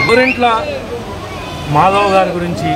గోరింట్ల మాధవ్ గారి గురించి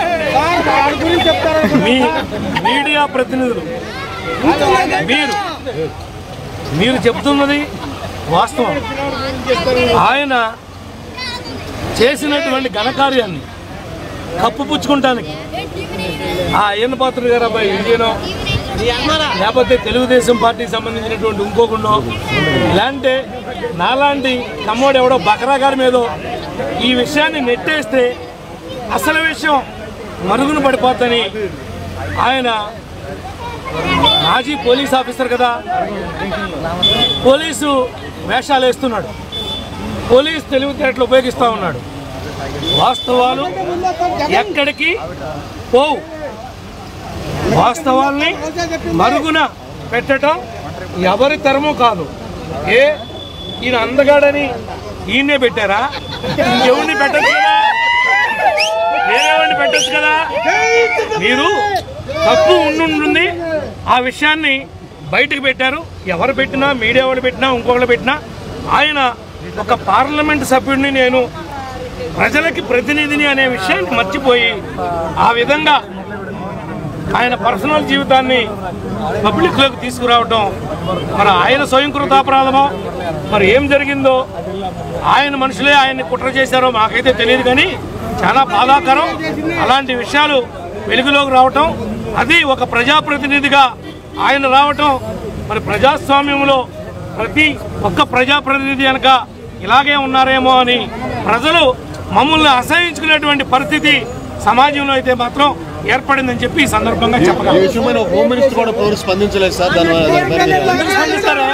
మీ మీడియా ప్రతినిధులు మీరు మీరు చెప్తున్నది వాస్తవం ఆయన చేసినటువంటి ఘనకార్యాన్ని కప్పుపుచ్చుకుంటానికి ఆ అయ్యన్న పాత్ర గారు అబ్బాయి విజయనో లేకపోతే తెలుగుదేశం పార్టీకి సంబంధించినటువంటి ఇంకోకుండా ఇలాంటి నాలాంటి తమ్ముడు ఎవడో బకరా గారి మీదో ఈ విషయాన్ని నెట్టేస్తే అసలు విషయం మరుగున పడిపోద్దని ఆయన మాజీ పోలీస్ ఆఫీసర్ కదా పోలీసు వేషాలు వేస్తున్నాడు పోలీస్ తెలివితేటలు ఉపయోగిస్తూ ఉన్నాడు వాస్తవాలు ఎక్కడికి పోవు వాస్తవాల్ని మరుగున పెట్టడం ఎవరి తరము కాదు ఏ ఈయన అందగాడని ఈయనే పెట్టారా ఎవరిని పెట్టచ్చు కదా వేరేవాడిని పెట్టచ్చు కదా మీరు తప్పు ఉండుంటుంది ఆ విషయాన్ని బయటకు పెట్టారు ఎవరు పెట్టినా మీడియా వాళ్ళు పెట్టినా ఇంకొకరు పెట్టినా ఆయన ఒక పార్లమెంట్ సభ్యుడిని నేను ప్రజలకి ప్రతినిధిని అనే విషయాన్ని మర్చిపోయి ఆ విధంగా ఆయన పర్సనల్ జీవితాన్ని పబ్లిక్లోకి తీసుకురావటం మరి ఆయన స్వయంకృతాపరాధమో మరి ఏం జరిగిందో ఆయన మనుషులే ఆయన్ని కుట్ర చేశారో మాకైతే తెలియదు కానీ చాలా బాధాకరం అలాంటి విషయాలు వెలుగులోకి రావటం అది ఒక ప్రజాప్రతినిధిగా ఆయన రావటం మరి ప్రజాస్వామ్యంలో ప్రతి ఒక్క ప్రజాప్రతినిధి కనుక ఇలాగే ఉన్నారేమో అని ప్రజలు మమ్మల్ని అసహించుకునేటువంటి పరిస్థితి సమాజంలో అయితే మాత్రం ఏర్పడిందని చెప్పి ఈ సందర్భంగా ఈ చెప్పగలను విషయమైన హోమ్ మినిస్టర్ కూడా ఎవరు స్పందించలేదు సార్ దాని దాని మీద ఎందుకు స్పందిస్తారా?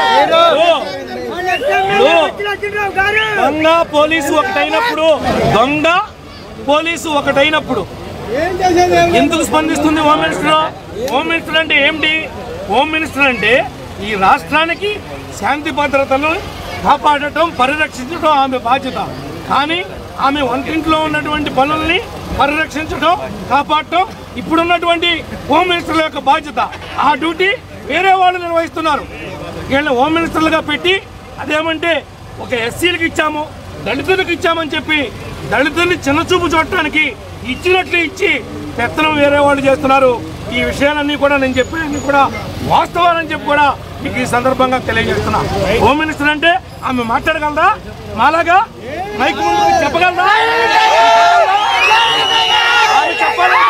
ఇప్పుడు దొంగ పోలీసు ఒకటైనప్పుడు దొంగ పోలీసు ఒకటైనప్పుడు ఎందుకు స్పందిస్తుంది హోమ్ మినిస్టర్ హోమ్ మినిస్టర్ అంటే ఏమిటి హోమ్ మినిస్టర్ అంటే ఈ రాష్ట్రానికి శాంతి భద్రతలను కాపాడటం పరిరక్షించడం ఆమె బాధ్యత కానీ ఆమె వంటింట్లో ఉన్నటువంటి పనుల్ని పరిరక్షించడం కాపాడటం ఇప్పుడున్నటువంటి హోమ్ మినిస్టర్ల యొక్క బాధ్యత ఆ డ్యూటీ వేరే వాళ్ళు నిర్వహిస్తున్నారు వీళ్ళని హోమ్ మినిస్టర్లుగా పెట్టి అదేమంటే ఒక ఎస్సీలకు ఇచ్చాము దళితులకు ఇచ్చామని చెప్పి దళితుల్ని చిన్నచూపు చూడటానికి ఇచ్చినట్లు ఇచ్చి పెత్తనం వేరే వాళ్ళు చేస్తున్నారు ఈ విషయాలన్నీ కూడా నేను చెప్పేది కూడా వాస్తవాలని చెప్పి కూడా మీకు ఈ సందర్భంగా తెలియజేస్తున్నా హోమ్ మినిస్టర్ అంటే ఆమె మాట్లాడగలదా మాలాగా మైక్ ముందు చెప్పగలదా ఆమె చెప్పాలంటే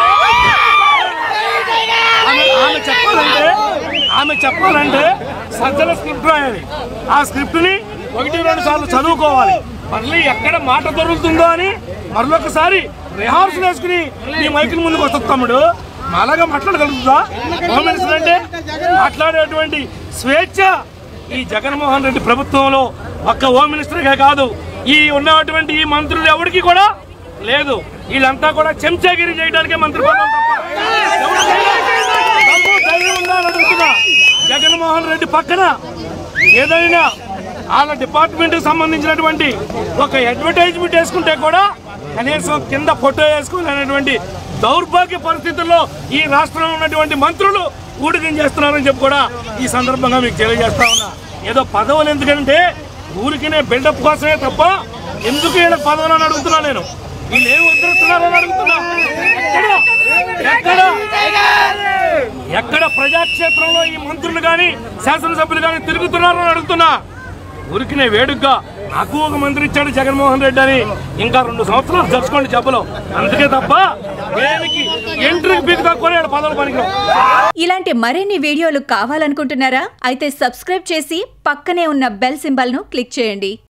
ఆమె ఆమె చెప్పాలంటే ఆమె చెప్పాలంటే సజ్జల స్క్రిప్ట్ రాయాలి ఆ స్క్రిప్ట్ ని ఒకటి రెండు సార్లు చదువుకోవాలి మళ్ళీ ఎక్కడ మాట దొరుకుతుందో అని మరొకసారి రిహార్సల్ వేసుకుని నీ మైకుల ముందుకు వస్తుంది తమ్ముడు అలాగా మాట్లాడగలుగుతుందా హోమ్ మినిస్టర్ అంటే మాట్లాడేటువంటి స్వేచ్ఛ ఈ జగన్మోహన్ రెడ్డి ప్రభుత్వంలో ఒక్క హోమ్ మినిస్టర్గా కాదు ఈ ఉన్నటువంటి ఈ మంత్రులు ఎవరికి కూడా లేదు వీళ్ళంతా కూడా చెంచాగిరి చేయడానికే మంత్రి పదవులు తప్ప ఎవరికైనా దమ్ము ధైర్యం ఉందా అని అడుగుతున్నా జగన్మోహన్ రెడ్డి పక్కన ఏదైనా వాళ్ళ డిపార్ట్మెంట్ సంబంధించినటువంటి ఒక అడ్వర్టైజ్మెంట్ వేసుకుంటే కూడా కనీసం కింద ఫోటో వేసుకోలేనటువంటి దౌర్భాగ్య పరిస్థితుల్లో ఈ రాష్ట్రంలో ఉన్నటువంటి మంత్రులు ఊడికం చేస్తున్నారని చెప్పి కూడా ఈ సందర్భంగా మీకు తెలియజేస్తా ఉన్నా ఏదో పదవులు ఎందుకంటే ఊరికినే బిల్డప్ కోసమే తప్ప ఎందుకు వీళ్ళ పదవులు అని అడుగుతున్నా నేను వీళ్ళు ఏం ఉద్ధరిస్తున్నారని అడుగుతున్నా ఎక్కడ ఎక్కడ ఎక్కడ ప్రజాక్షేత్రంలో ఈ మంత్రులు కానీ శాసనసభ్యులు కానీ తిరుగుతున్నారని అడుగుతున్నా ఊరికినే వేడుగ్గా నాకు ఒక మంత్రి ఇచ్చాడు జగన్మోహన్ రెడ్డి అని ఇంకా రెండు సంవత్సరాలు జరుచుకోండి చెప్పలో అందుకే తప్ప దేనికి ఎంట్రీకి పీకుతా కొనేడు పదవులు పనికి ఇలాంటి మరిన్ని వీడియోలు కావాలనుకుంటున్నారా అయితే సబ్స్క్రైబ్ చేసి పక్కనే ఉన్న బెల్ సింబల్ను క్లిక్ చేయండి